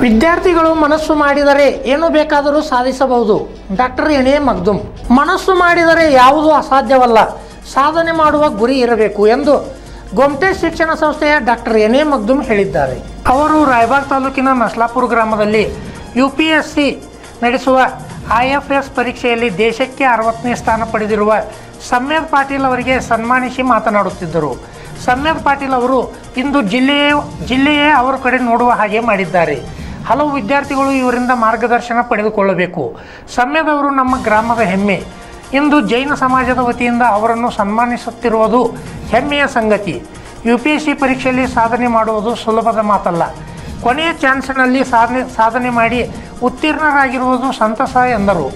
ವಿದ್ಯಾರ್ಥಿಗಳು ಮನಸ್ಸು ಮಾಡಿದರೆ ಏನು ಬೇಕಾದರೂ ಸಾಧಿಸಬಹುದು ಡಾಕ್ಟರ್ ಎಣೆ ಮಗ್ದುಮ್ ಮನಸ್ಸು ಮಾಡಿದರೆ ಯಾವುದೂ ಅಸಾಧ್ಯವಲ್ಲ ಸಾಧನೆ ಮಾಡುವ ಗುರಿ ಇರಬೇಕು ಎಂದು ಗೊಮ್ಟೆ ಶಿಕ್ಷಣ ಸಂಸ್ಥೆಯ ಡಾಕ್ಟರ್ ಎನ್ ಎ ಮಗ್ದುಮ್ ಹೇಳಿದ್ದಾರೆ ಅವರು ರಾಯಬಾಗ್ ತಾಲೂಕಿನ ನಸ್ಲಾಪುರ ಗ್ರಾಮದಲ್ಲಿ ಯು ಪಿ ಎಸ್ ಸಿ ನಡೆಸುವ ಐ ಎಫ್ ಎಸ್ ಪರೀಕ್ಷೆಯಲ್ಲಿ ದೇಶಕ್ಕೆ ಅರವತ್ತನೇ ಸ್ಥಾನ ಪಡೆದಿರುವ ಸಮ್ಯದ್ ಪಾಟೀಲ್ ಅವರಿಗೆ ಸನ್ಮಾನಿಸಿ ಮಾತನಾಡುತ್ತಿದ್ದರು ಸಮ್ಯದ್ ಪಾಟೀಲ್ ಅವರು ಇಂದು ಜಿಲ್ಲೆಯೇ ಜಿಲ್ಲೆಯೇ ಅವರ ಕಡೆ ನೋಡುವ ಹಾಗೆ ಮಾಡಿದ್ದಾರೆ ಹಲವು ವಿದ್ಯಾರ್ಥಿಗಳು ಇವರಿಂದ ಮಾರ್ಗದರ್ಶನ ಪಡೆದುಕೊಳ್ಳಬೇಕು ಸಮ್ಯದವರು ನಮ್ಮ ಗ್ರಾಮದ ಹೆಮ್ಮೆ ಇಂದು ಜೈನ ಸಮಾಜದ ವತಿಯಿಂದ ಅವರನ್ನು ಸನ್ಮಾನಿಸುತ್ತಿರುವುದು ಹೆಮ್ಮೆಯ ಸಂಗತಿ ಯು ಪಿ ಎಸ್ ಸಿ ಪರೀಕ್ಷೆಯಲ್ಲಿ ಸಾಧನೆ ಮಾಡುವುದು ಸುಲಭದ ಮಾತಲ್ಲ ಕೊನೆಯ ಚಾನ್ಸ್ನಲ್ಲಿ ಸಾಧನೆ ಸಾಧನೆ ಮಾಡಿ ಉತ್ತೀರ್ಣರಾಗಿರುವುದು ಸಂತಸ ಎಂದರು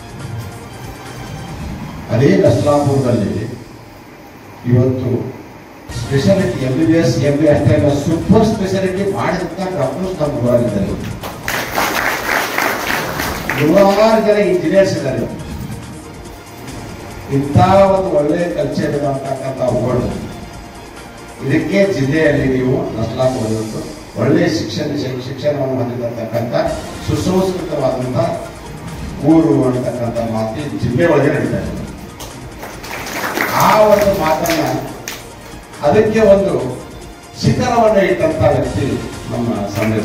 ಅದೇ ನಸ್ಲಾಪುರದಲ್ಲಿ ಇವತ್ತು speciality M B B S M B ಅಷ್ಟೇ ಅಲ್ಲ ಸೂಪರ್ ಸ್ಪೆಷಾಲಿಟಿ ಮಾಡಿದಂತ ಡಾಕ್ಟರ್ಸ್ ನಮ್ಮ ಊರಾಗಿದ್ದಾರೆ ನೂರಾರು ಜನ ಇಂಜಿನಿಯರ್ಸ್ ಇದ್ದಾರೆ ಇಂಥ ಒಂದು ಒಳ್ಳೆಯ ಕಲ್ಚರ್ ಇರತಕ್ಕಂಥ ಊರು ಇದಕ್ಕೆ ಜಿಲ್ಲೆಯಲ್ಲಿ ನೀವು ನಸ್ಲಾಪುರದೊಂದು ಒಳ್ಳೆಯ ಶಿಕ್ಷಣ ಶಿಕ್ಷಣವನ್ನು ಹೊಂದಿರತಕ್ಕಂಥ ಸುಸಂಸ್ಕೃತವಾದಂಥ ಊರು ಅಂತಕ್ಕಂಥ ಮಾತು ಈ ಜಿಲ್ಲೆ ಒಳಗೆ ನಡೀತಾ ಇದೆ ಆ ಒಂದು ಮಾತನ್ನ ಅದಕ್ಕೆ ಒಂದು ಶಿಖರವನ್ನು ಇಟ್ಟಂತ ವ್ಯಕ್ತಿ ನಮ್ಮ ಸಂದೇಶ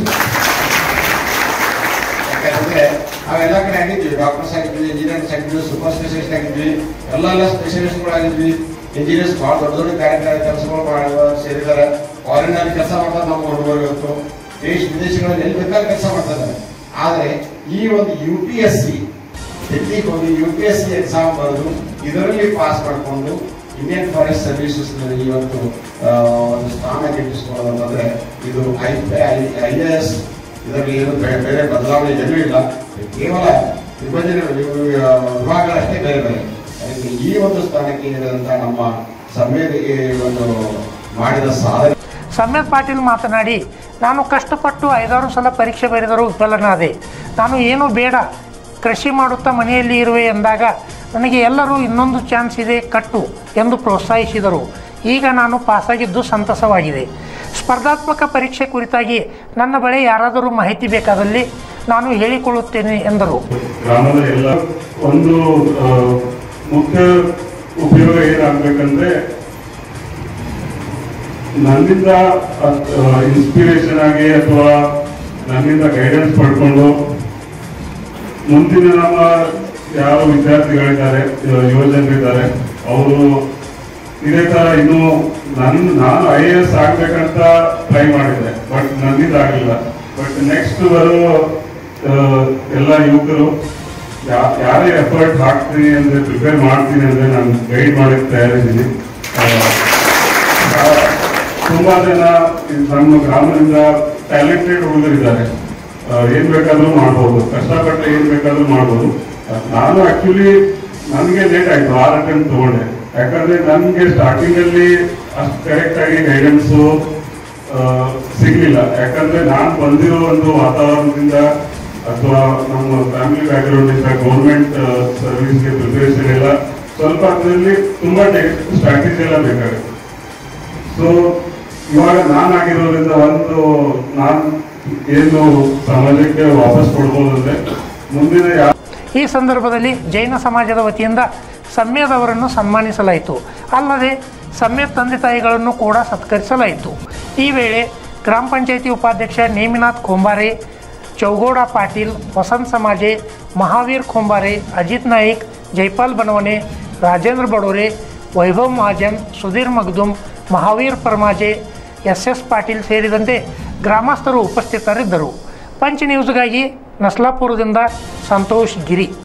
ಯಾಕಂದ್ರೆ ನಾವೆಲ್ಲ ಕಡೆ ಆಗಿದ್ವಿ ಡಾಕ್ಟರ್ಸ್ ಆಗಿದ್ವಿ ಇಂಜಿನಿಯರ್ಸ್ ಆಗಿದ್ವಿ ಸೂಪರ್ ಸ್ಪೆಷಲಿಸ್ಟ್ ಆಗಿದ್ವಿ ಎಲ್ಲ ಎಲ್ಲ ಸ್ಪೆಷಲಿಸ್ಟ್ಗಳಾಗಿದ್ವಿ ಇಂಜಿನಿಯರ್ಸ್ ಭಾಳ ದೊಡ್ಡ ದೊಡ್ಡ ಕಾರ್ಯಕ್ರಮ ಕೆಲಸಗಳು ಮಾಡುವ ಸೇರಿದ್ದಾರೆ ಫಾರಿನಲ್ಲಿ ಕೆಲಸ ಮಾಡ್ತಾರೆ ನಮ್ಮ ಹುಡುಗರು ಇವತ್ತು ದೇಶ ವಿದೇಶಗಳಲ್ಲಿ ಎಲ್ಲಿ ಬೇಕಾದ್ರೆ ಕೆಲಸ ಮಾಡ್ತಾರೆ ಆದ್ರೆ ಈ ಒಂದು ಯು ಪಿ ಎಸ್ ಸಿ ಡೆಲ್ಲಿಗೆ ಹೋಗಿ U P S C exam ಬರೆದು ಇದರಲ್ಲಿ ಪಾಸ್ ಮಾಡಿಕೊಂಡು ಇಂಡಿಯನ್ ಫಾರೆಸ್ಟ್ ಸರ್ವಿಸಸ್ ನಲ್ಲಿ ಇವತ್ತು ಆ, ಒಂದು ಸ್ಥಾನ ಗಿಟ್ಟಿಸ್ಕೊಳ್ಳೋದಂದ್ರೆ ಇದು ಐ ಐ ಎ ಎಸ್ ಇದರಲ್ಲಿ ಏನು ಬೇರೆ ಬೇರೆ ಬದಲಾವಣೆ ಏನೂ ಇಲ್ಲ ಕೇವಲ ವಿಭಜನೆ ವಿ- ಆ, ವಿಭಾಗಗಳಷ್ಟೇ ಬೇರೆ ಬೇರೆ ಅದಕ್ಕೆ ಈ ಒಂದು ಸ್ಥಾನಕ್ಕೆ ಇರಿದಂತ ನಮ್ಮ ಸಂವೇದಿಗೆ ಒಂದು ಮಾಡಿದ ಸಾಧನೆ ಸಮ್ಯದ್ ಪಾಟೀಲ್ ಮಾತನಾಡಿ ನಾನು ಕಷ್ಟಪಟ್ಟು ಐದಾರು ಸಲ ಪರೀಕ್ಷೆ ಬರೆದರೂ ವಿಫಲನಾದೆ ನಾನು ಏನು ಬೇಡ ಕೃಷಿ ಮಾಡುತ್ತಾ ಮನೆಯಲ್ಲಿ ಇರುವೆ ಎಂದಾಗ ನನಗೆ ಎಲ್ಲರೂ ಇನ್ನೊಂದು ಚಾನ್ಸ್ ಇದೆ ಕಟ್ಟು ಎಂದು ಪ್ರೋತ್ಸಾಹಿಸಿದರು ಈಗ ನಾನು ಪಾಸಾಗಿದ್ದು ಸಂತಸವಾಗಿದೆ ಸ್ಪರ್ಧಾತ್ಮಕ ಪರೀಕ್ಷೆ ಕುರಿತಾಗಿ ನನ್ನ ಬಳಿ ಯಾರಾದರೂ ಮಾಹಿತಿ ಬೇಕಾದಲ್ಲಿ ನಾನು ಹೇಳಿಕೊಳ್ಳುತ್ತೇನೆ ಎಂದರು ಗ್ರಾಮದ ಎಲ್ಲ ಒಂದು ಆ, ಮುಖ್ಯ ಉಪಯೋಗ ಏನಾಗ್ಬೇಕಂದ್ರೆ ನನ್ನಿಂದ ಇನ್ಸ್ಪಿರೇಷನ್ ಆಗಿ ಅಥವಾ ನನ್ನಿಂದ ಗೈಡೆನ್ಸ್ ಪಡ್ಕೊಂಡು ಮುಂದಿನ ನಮ್ಮ ಯಾವ ವಿದ್ಯಾರ್ಥಿಗಳಿದ್ದಾರೆ ಯುವಜನರಿದ್ದಾರೆ ಅವರು ಇದೇ ತರ ಇನ್ನು ನನ್ ನಾನು ಐ ಎ ಎಸ್ ಆಗ್ಬೇಕಂತ ಟ್ರೈ ಮಾಡಿದ್ದೆ ಬಟ್ ನನ್ನಿಂದ ಆಗಲಿಲ್ಲ ಬಟ್ ನೆಕ್ಸ್ಟ್ ಬರೋ ಆ, ಎಲ್ಲ ಯುವಕರು ಯಾ- ಯಾರೇ ಎಫರ್ಟ್ ಹಾಕ್ತೀನಿ ಅಂದ್ರೆ ಪ್ರಿಪೇರ್ ಮಾಡ್ತೀನಿ ಅಂದ್ರೆ ನಾನು ಗೈಡ್ ಮಾಡಕ್ಕೆ ತಯಾರಿದ್ದೀನಿ ಆ, ಆ, ತುಂಬಾ ಜನ ಈ ನಮ್ಮ ಗ್ರಾಮದಿಂದ ಟ್ಯಾಲೆಂಟೆಡ್ ಹುಡುಗರಿದ್ದಾರೆ ಆ, ಏನ್ ಬೇಕಾದ್ರೂ ಮಾಡ್ಬೋದು ಕಷ್ಟಪಟ್ಟರೆ ಏನ್ ಬೇಕಾದ್ರೂ ಮಾಡ್ಬೋದು ಆ, ನಾನು ಆಕ್ಚುಲಿ ನನಗೆ ಲೇಟ್ ಆಯ್ತು ಆರ್ ಅಟೆಂಪ್ಟ್ ತಗೊಂಡೆ ಯಾಕಂದ್ರೆ ನನ್ಗೆ ಸ್ಟಾರ್ಟಿಂಗ್ ಅಲ್ಲಿ ಅಷ್ಟು ಕರೆಕ್ಟ್ ಆಗಿ ಗೈಡೆನ್ಸು ಸಿಗ್ಲಿಲ್ಲ ಯಾಕಂದ್ರೆ ನಾನು ಬಂದಿರೋ ಒಂದು ವಾತಾವರಣದಿಂದ ಅಥವಾ ನಮ್ಮ ಫ್ಯಾಮಿಲಿ ಬ್ಯಾಕ್ಗ್ರೌಂಡ್ ಇಂದ ಗೌರ್ಮೆಂಟ್ ಸರ್ವಿಸ್ಗೆ ಪ್ರಿಪರೇಷನ್ ಎಲ್ಲ ಸ್ವಲ್ಪ ಅದರಲ್ಲಿ ತುಂಬಾ ಸ್ಟ್ರಾಟಜಿ ಎಲ್ಲ ಬೇಕಾಗುತ್ತೆ ಸೊ ಇವಾಗ ನಾನಾಗಿರೋದ್ರಿಂದ ಒಂದು ನಾನು ಏನು ಸಮಾಜಕ್ಕೆ ವಾಪಸ್ ಕೊಡ್ಬೋದು ಅಂದ್ರೆ ಮುಂದಿನ ಯಾವ ಈ ಸಂದರ್ಭದಲ್ಲಿ ಜೈನ ಸಮಾಜದ ವತಿಯಿಂದ ಸಮ್ಯದವರನ್ನು ಸನ್ಮಾನಿಸಲಾಯಿತು ಅಲ್ಲದೆ ಸಮ್ಯದ ತಂದೆ ತಾಯಿಗಳನ್ನು ಕೂಡ ಸತ್ಕರಿಸಲಾಯಿತು ಈ ವೇಳೆ ಗ್ರಾಮ ಪಂಚಾಯಿತಿ ಉಪಾಧ್ಯಕ್ಷ ನೇಮಿನಾಥ್ ಖೋಂಬಾರೆ ಚೌಗೋಡ ಪಾಟೀಲ್ ವಸಂತ್ ಸಮಾಜೆ ಮಹಾವೀರ್ ಖೋಂಬಾರೆ ಅಜಿತ್ ನಾಯಿಕ್ ಜೈಪಾಲ್ ಬನವನೆ ರಾಜೇಂದ್ರ ಬಡೋರೆ ವೈಭವ್ ಮಹಾಜನ್ ಸುಧೀರ್ ಮಗ್ದುಮ್ ಮಹಾವೀರ್ ಪರಮಾಜೆ ಎಸ್ ಎಸ್ ಪಾಟೀಲ್ ಸೇರಿದಂತೆ ಗ್ರಾಮಸ್ಥರು ಉಪಸ್ಥಿತರಿದ್ದರು ಪಂಚ್ ನ್ಯೂಸ್ಗಾಗಿ ನಸ್ಲಾಪುರದಿಂದ ಸಂತೋಷ್ ಗಿರಿ